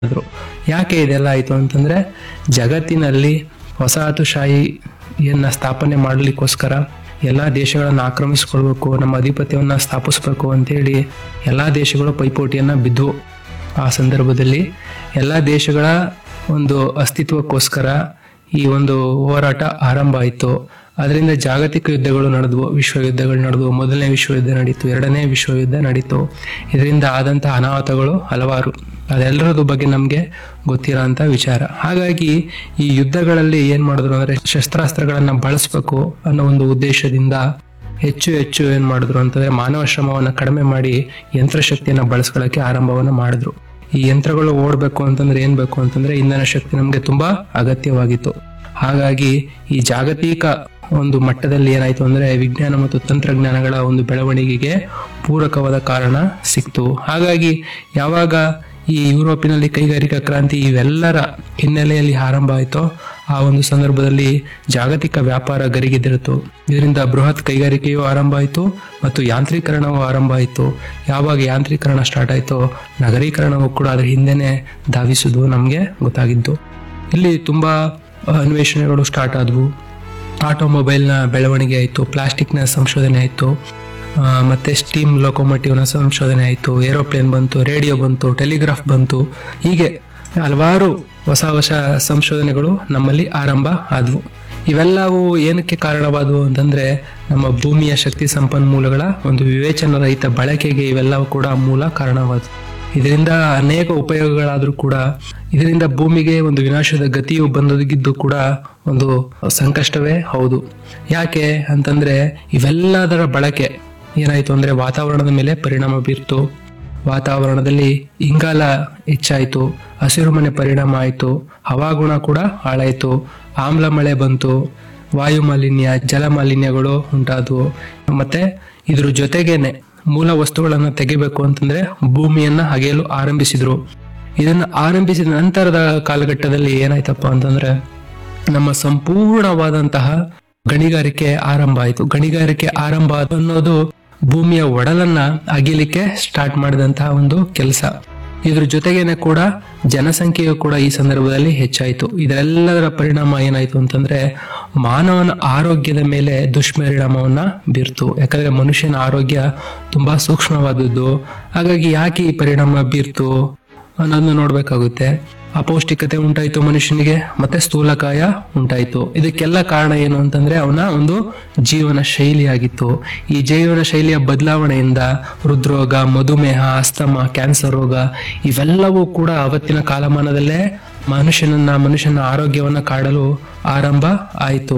ಮಾಡಿದ್ರು ಯಾಕೆ ಇದೆಲ್ಲ ಆಯ್ತು ಅಂತಂದ್ರೆ ಜಗತ್ತಿನಲ್ಲಿ ವಸಾಹತುಶಾಹಿಯನ್ನ ಸ್ಥಾಪನೆ ಮಾಡಲಿಕ್ಕೋಸ್ಕರ ಎಲ್ಲಾ ದೇಶಗಳನ್ನ ಆಕ್ರಮಿಸಿಕೊಳ್ಬೇಕು ನಮ್ಮ ಅಧಿಪತ್ಯವನ್ನ ಸ್ಥಾಪಿಸ್ಬೇಕು ಅಂತೇಳಿ ಎಲ್ಲಾ ದೇಶಗಳು ಪೈಪೋಟಿಯನ್ನ ಬಿದ್ವು ಆ ಸಂದರ್ಭದಲ್ಲಿ ಎಲ್ಲಾ ದೇಶಗಳ ಒಂದು ಅಸ್ತಿತ್ವಕ್ಕೋಸ್ಕರ ಈ ಒಂದು ಹೋರಾಟ ಆರಂಭ ಆಯಿತು ಅದರಿಂದ ಜಾಗತಿಕ ಯುದ್ಧಗಳು ನಡೆದವು ವಿಶ್ವ ಯುದ್ಧಗಳು ನಡೆದವು ಮೊದಲನೇ ವಿಶ್ವಯುದ್ಧ ನಡೀತು ಎರಡನೇ ವಿಶ್ವಯುದ್ಧ ನಡೀತು ಇದರಿಂದ ಆದಂತಹ ಅನಾಹುತಗಳು ಹಲವಾರು ಅದೆಲ್ಲರದ ಬಗ್ಗೆ ನಮಗೆ ಗೊತ್ತಿರೋಂಥ ವಿಚಾರ ಹಾಗಾಗಿ ಈ ಯುದ್ಧಗಳಲ್ಲಿ ಏನ್ ಮಾಡಿದ್ರು ಅಂದ್ರೆ ಶಸ್ತ್ರಾಸ್ತ್ರಗಳನ್ನ ಬಳಸಬೇಕು ಅನ್ನೋ ಒಂದು ಉದ್ದೇಶದಿಂದ ಹೆಚ್ಚು ಹೆಚ್ಚು ಏನ್ ಮಾಡಿದ್ರು ಅಂತಂದ್ರೆ ಮಾನವ ಶ್ರಮವನ್ನ ಕಡಿಮೆ ಮಾಡಿ ಯಂತ್ರಶಕ್ತಿಯನ್ನ ಬಳಸ್ಕೊಳ್ಳಕ್ಕೆ ಆರಂಭವನ್ನ ಮಾಡಿದ್ರು ಈ ಯಂತ್ರಗಳು ಓಡಬೇಕು ಅಂತಂದ್ರೆ ಏನ್ ಬೇಕು ಅಂತಂದ್ರೆ ಇಂಧನ ಶಕ್ತಿ ನಮ್ಗೆ ತುಂಬಾ ಅಗತ್ಯವಾಗಿತ್ತು ಹಾಗಾಗಿ ಈ ಜಾಗತಿಕ ಒಂದು ಮಟ್ಟದಲ್ಲಿ ಏನಾಯ್ತು ಅಂದ್ರೆ ವಿಜ್ಞಾನ ಮತ್ತು ತಂತ್ರಜ್ಞಾನಗಳ ಒಂದು ಬೆಳವಣಿಗೆಗೆ ಪೂರಕವಾದ ಕಾರಣ ಸಿಕ್ತು ಹಾಗಾಗಿ ಯಾವಾಗ ಈ ಯುರೋಪಿನಲ್ಲಿ ಕೈಗಾರಿಕಾ ಕ್ರಾಂತಿ ಇವೆಲ್ಲರ ಹಿನ್ನೆಲೆಯಲ್ಲಿ ಆರಂಭ ಆಯಿತೋ ಆ ಒಂದು ಸಂದರ್ಭದಲ್ಲಿ ಜಾಗತಿಕ ವ್ಯಾಪಾರ ಗರಿಗೆದಿರಿತು ಇದರಿಂದ ಬೃಹತ್ ಕೈಗಾರಿಕೆಯೂ ಆರಂಭ ಆಯಿತು ಮತ್ತು ಯಾಂತ್ರೀಕರಣವೂ ಆರಂಭ ಆಯಿತು ಯಾವಾಗ ಯಾಂತ್ರೀಕರಣ ಸ್ಟಾರ್ಟ್ ಆಯಿತೋ ನಗರೀಕರಣವೂ ಕೂಡ ಅದರ ಹಿಂದೆನೆ ಧಾವಿಸುವುದು ನಮಗೆ ಗೊತ್ತಾಗಿದ್ದು ಇಲ್ಲಿ ತುಂಬಾ ಅನ್ವೇಷಣೆಗಳು ಸ್ಟಾರ್ಟ್ ಆದವು ಆಟೋಮೊಬೈಲ್ನ ಬೆಳವಣಿಗೆ ಆಯಿತು ಪ್ಲಾಸ್ಟಿಕ್ನ ಸಂಶೋಧನೆ ಆಯಿತು ಮತ್ತೆ ಸ್ಟೀಮ್ ಲೊಕೊಮೋಟಿವ್ನ ಸಂಶೋಧನೆ ಆಯಿತು ಏರೋಪ್ಲೇನ್ ಬಂತು ರೇಡಿಯೋ ಬಂತು ಟೆಲಿಗ್ರಾಫ್ ಬಂತು ಹೀಗೆ ಹಲವಾರು ಹೊಸ ಹೊಸ ಸಂಶೋಧನೆಗಳು ನಮ್ಮಲ್ಲಿ ಆರಂಭ ಆದವು ಇವೆಲ್ಲವೂ ಏನಕ್ಕೆ ಕಾರಣವಾದವು ಅಂತಂದ್ರೆ ನಮ್ಮ ಭೂಮಿಯ ಶಕ್ತಿ ಸಂಪನ್ಮೂಲಗಳ ಒಂದು ವಿವೇಚನ ರಹಿತ ಬಳಕೆಗೆ ಇವೆಲ್ಲವೂ ಕೂಡ ಮೂಲ ಕಾರಣವಾದವು ಇದರಿಂದ ಅನೇಕ ಉಪಯೋಗಗಳಾದ್ರೂ ಕೂಡ ಇದರಿಂದ ಭೂಮಿಗೆ ಒಂದು ವಿನಾಶದ ಗತಿಯು ಬಂದೊದಗಿದ್ದು ಕೂಡ ಒಂದು ಸಂಕಷ್ಟವೇ ಹೌದು ಯಾಕೆ ಅಂತಂದ್ರೆ ಇವೆಲ್ಲದರ ಬಳಕೆ ಏನಾಯ್ತು ಅಂದ್ರೆ ವಾತಾವರಣದ ಮೇಲೆ ಪರಿಣಾಮ ಬೀರ್ತು ವಾತಾವರಣದಲ್ಲಿ ಇಂಗಾಲ ಹೆಚ್ಚಾಯ್ತು ಹಸಿರುಮನೆ ಪರಿಣಾಮ ಆಯ್ತು ಹವಾಗುಣ ಕೂಡ ಹಾಳಾಯ್ತು ಆಮ್ಲ ಮಳೆ ಬಂತು ವಾಯು ಮಾಲಿನ್ಯ ಜಲ ಮಾಲಿನ್ಯಗಳು ಉಂಟಾದವು ಮತ್ತೆ ಇದ್ರ ಜೊತೆಗೇನೆ ಮೂಲ ವಸ್ತುಗಳನ್ನ ತೆಗಿಬೇಕು ಅಂತಂದ್ರೆ ಭೂಮಿಯನ್ನ ಅಗೆಯಲು ಆರಂಭಿಸಿದ್ರು ಇದನ್ನ ಆರಂಭಿಸಿದ ನಂತರದ ಕಾಲಘಟ್ಟದಲ್ಲಿ ಏನಾಯ್ತಪ್ಪ ಅಂತಂದ್ರೆ ನಮ್ಮ ಸಂಪೂರ್ಣವಾದಂತಹ ಗಣಿಗಾರಿಕೆ ಆರಂಭ ಆಯಿತು ಗಣಿಗಾರಿಕೆ ಆರಂಭ ಅನ್ನೋದು ಭೂಮಿಯ ಒಡಲನ್ನ ಅಗಿಲಿಕ್ಕೆ ಸ್ಟಾರ್ಟ್ ಮಾಡಿದಂತಹ ಒಂದು ಕೆಲಸ ಇದ್ರ ಜೊತೆಗೇನೆ ಕೂಡ ಜನಸಂಖ್ಯೆಯು ಕೂಡ ಈ ಸಂದರ್ಭದಲ್ಲಿ ಹೆಚ್ಚಾಯಿತು ಇದೆಲ್ಲದರ ಪರಿಣಾಮ ಏನಾಯ್ತು ಅಂತಂದ್ರೆ ಮಾನವನ ಆರೋಗ್ಯದ ಮೇಲೆ ದುಷ್ಪರಿಣಾಮವನ್ನ ಬೀರ್ತು ಯಾಕಂದ್ರೆ ಮನುಷ್ಯನ ಆರೋಗ್ಯ ತುಂಬಾ ಸೂಕ್ಷ್ಮವಾದದ್ದು ಹಾಗಾಗಿ ಯಾಕೆ ಈ ಪರಿಣಾಮ ಬೀರ್ತು ಅನ್ನೋದನ್ನ ನೋಡ್ಬೇಕಾಗುತ್ತೆ ಅಪೌಷ್ಟಿಕತೆ ಉಂಟಾಯ್ತು ಮನುಷ್ಯನಿಗೆ ಮತ್ತೆ ಸ್ಥೂಲಕಾಯ ಉಂಟಾಯ್ತು ಇದಕ್ಕೆಲ್ಲ ಕಾರಣ ಏನು ಅಂತಂದ್ರೆ ಅವನ ಒಂದು ಜೀವನ ಶೈಲಿ ಆಗಿತ್ತು ಈ ಜೀವನ ಶೈಲಿಯ ಬದಲಾವಣೆಯಿಂದ ಹೃದ್ರೋಗ ಮಧುಮೇಹ ಅಸ್ತಮ ಕ್ಯಾನ್ಸರ್ ರೋಗ ಇವೆಲ್ಲವೂ ಕೂಡ ಅವತ್ತಿನ ಕಾಲಮಾನದಲ್ಲೇ ಮನುಷ್ಯನನ್ನ ಮನುಷ್ಯನ ಆರೋಗ್ಯವನ್ನ ಕಾಡಲು ಆರಂಭ ಆಯಿತು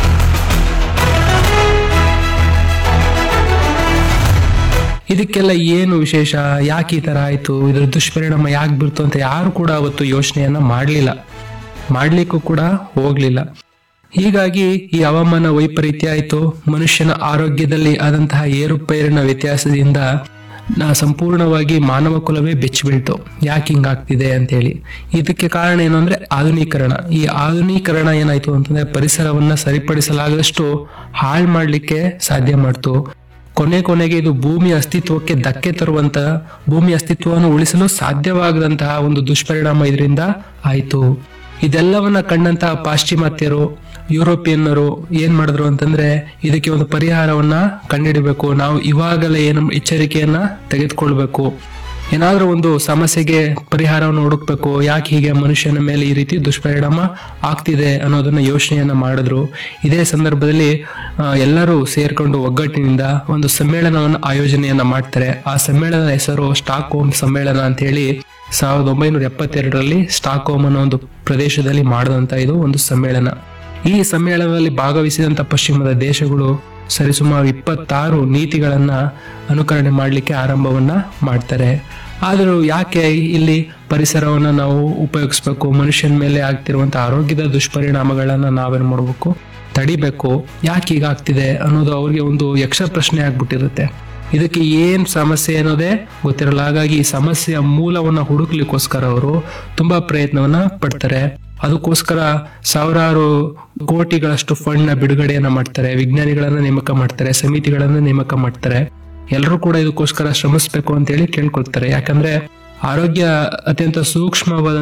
ಇದಕ್ಕೆಲ್ಲ ಏನು ವಿಶೇಷ ಯಾಕೆ ಈ ತರ ಆಯ್ತು ಇದ್ರ ದುಷ್ಪರಿಣಾಮ ಯಾಕೆ ಬಿಡ್ತು ಅಂತ ಯಾರು ಕೂಡ ಅವತ್ತು ಯೋಚನೆಯನ್ನ ಮಾಡಲಿಲ್ಲ ಮಾಡ್ಲಿಕ್ಕೂ ಕೂಡ ಹೋಗ್ಲಿಲ್ಲ ಹೀಗಾಗಿ ಈ ಹವಾಮಾನ ವೈಪರೀತ್ಯ ಆಯ್ತು ಮನುಷ್ಯನ ಆರೋಗ್ಯದಲ್ಲಿ ಆದಂತಹ ಏರುಪೇರಿನ ವ್ಯತ್ಯಾಸದಿಂದ ನಾ ಸಂಪೂರ್ಣವಾಗಿ ಮಾನವ ಕುಲವೇ ಬೆಚ್ಚಿ ಬೀಳ್ತು ಯಾಕೆ ಹಿಂಗಾಗ್ತಿದೆ ಅಂತೇಳಿ ಇದಕ್ಕೆ ಕಾರಣ ಏನು ಅಂದ್ರೆ ಆಧುನೀಕರಣ ಈ ಆಧುನೀಕರಣ ಏನಾಯ್ತು ಅಂತಂದ್ರೆ ಪರಿಸರವನ್ನ ಸರಿಪಡಿಸಲಾಗದಷ್ಟು ಹಾಳು ಮಾಡ್ಲಿಕ್ಕೆ ಸಾಧ್ಯ ಮಾಡ್ತು ಕೊನೆ ಕೊನೆಗೆ ಇದು ಭೂಮಿಯ ಅಸ್ತಿತ್ವಕ್ಕೆ ಧಕ್ಕೆ ತರುವಂತ ಭೂಮಿ ಅಸ್ತಿತ್ವವನ್ನು ಉಳಿಸಲು ಸಾಧ್ಯವಾಗದಂತಹ ಒಂದು ದುಷ್ಪರಿಣಾಮ ಇದರಿಂದ ಆಯ್ತು ಇದೆಲ್ಲವನ್ನ ಕಂಡಂತಹ ಪಾಶ್ಚಿಮಾತ್ಯರು ಯುರೋಪಿಯನ್ನರು ಏನ್ ಮಾಡಿದ್ರು ಅಂತಂದ್ರೆ ಇದಕ್ಕೆ ಒಂದು ಪರಿಹಾರವನ್ನ ಕಂಡುಹಿಡಬೇಕು ನಾವು ಇವಾಗಲೇ ಏನು ಎಚ್ಚರಿಕೆಯನ್ನ ತೆಗೆದುಕೊಳ್ಬೇಕು ಏನಾದ್ರೂ ಒಂದು ಸಮಸ್ಯೆಗೆ ಪರಿಹಾರವನ್ನು ಹುಡುಕ್ಬೇಕು ಯಾಕೆ ಹೀಗೆ ಮನುಷ್ಯನ ಮೇಲೆ ಈ ರೀತಿ ದುಷ್ಪರಿಣಾಮ ಆಗ್ತಿದೆ ಅನ್ನೋದನ್ನ ಯೋಚನೆಯನ್ನ ಮಾಡಿದ್ರು ಇದೇ ಸಂದರ್ಭದಲ್ಲಿ ಆ, ಎಲ್ಲರೂ ಸೇರ್ಕೊಂಡು ಒಗ್ಗಟ್ಟಿನಿಂದ ಒಂದು ಸಮ್ಮೇಳನವನ್ನು ಆಯೋಜನೆಯನ್ನ ಮಾಡ್ತಾರೆ ಆ ಸಮ್ಮೇಳನದ ಹೆಸರು ಸ್ಟಾಕ್ ಹೋಮ್ ಸಮ್ಮೇಳನ ಅಂತ ಹೇಳಿ ಸಾವಿರದ ಒಂಬೈನೂರ ಎಪ್ಪತ್ತೆರಡರಲ್ಲಿ ಸ್ಟಾಕ್ ಹೋಮ್ ಅನ್ನೋ ಒಂದು ಪ್ರದೇಶದಲ್ಲಿ ಮಾಡಿದಂತ ಇದು ಒಂದು ಸಮ್ಮೇಳನ ಈ ಸಮ್ಮೇಳನದಲ್ಲಿ ಭಾಗವಹಿಸಿದಂತ ಪಶ್ಚಿಮದ ದೇಶಗಳು ಸರಿಸುಮಾರು ಇಪ್ಪತ್ತಾರು ನೀತಿಗಳನ್ನ ಅನುಕರಣೆ ಮಾಡಲಿಕ್ಕೆ ಆರಂಭವನ್ನ ಮಾಡ್ತಾರೆ ಆದರೂ ಯಾಕೆ ಇಲ್ಲಿ ಪರಿಸರವನ್ನ ನಾವು ಉಪಯೋಗಿಸ್ಬೇಕು ಮನುಷ್ಯನ ಮೇಲೆ ಆಗ್ತಿರುವಂತಹ ಆರೋಗ್ಯದ ದುಷ್ಪರಿಣಾಮಗಳನ್ನ ನಾವೇನ್ ಮಾಡ್ಬೇಕು ತಡಿಬೇಕು ಯಾಕೆ ಈಗ ಆಗ್ತಿದೆ ಅನ್ನೋದು ಅವ್ರಿಗೆ ಒಂದು ಯಕ್ಷ ಪ್ರಶ್ನೆ ಆಗ್ಬಿಟ್ಟಿರುತ್ತೆ ಇದಕ್ಕೆ ಏನ್ ಸಮಸ್ಯೆ ಅನ್ನೋದೇ ಗೊತ್ತಿರಲ್ಲ ಹಾಗಾಗಿ ಈ ಸಮಸ್ಯೆಯ ಮೂಲವನ್ನ ಹುಡುಕ್ಲಿಕ್ಕೋಸ್ಕರ ಅವರು ತುಂಬಾ ಪ್ರಯತ್ನವನ್ನ ಪಡ್ತಾರೆ ಅದಕ್ಕೋಸ್ಕರ ಸಾವಿರಾರು ಕೋಟಿಗಳಷ್ಟು ಫಂಡ್ ನ ಬಿಡುಗಡೆಯನ್ನ ಮಾಡ್ತಾರೆ ವಿಜ್ಞಾನಿಗಳನ್ನ ನೇಮಕ ಮಾಡ್ತಾರೆ ಸಮಿತಿಗಳನ್ನ ನೇಮಕ ಮಾಡ್ತಾರೆ ಎಲ್ಲರೂ ಕೂಡ ಇದಕ್ಕೋಸ್ಕರ ಶ್ರಮಿಸ್ಬೇಕು ಅಂತ ಹೇಳಿ ಕೇಳ್ಕೊಳ್ತಾರೆ ಯಾಕಂದ್ರೆ ಆರೋಗ್ಯ ಅತ್ಯಂತ ಸೂಕ್ಷ್ಮವಾದ